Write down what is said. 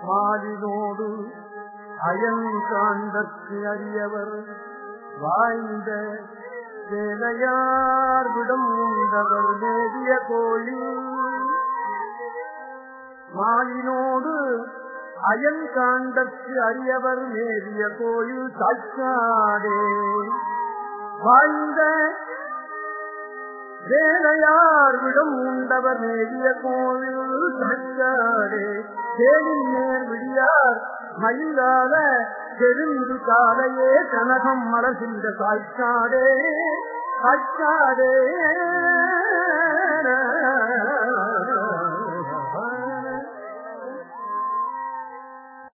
மாலினோடு iron காண்டற்கு அறியவர் வாய்ந்த வேலையார் விடம் உண்டவர் நேதிய கோழி மாலினோடு அயன் காண்டற்கு அறியவர் நேரிய கோயில் சாட்சாடே வாழ்ந்த வேலையார் விடம் உண்டவர் நேரிய கோயில் சாட்சாடே தேனின் நேர் விடியார் மயிலால தெரிந்து காலையே கனகம் மலர்கின்ற சாட்சாடே சாட்சாடே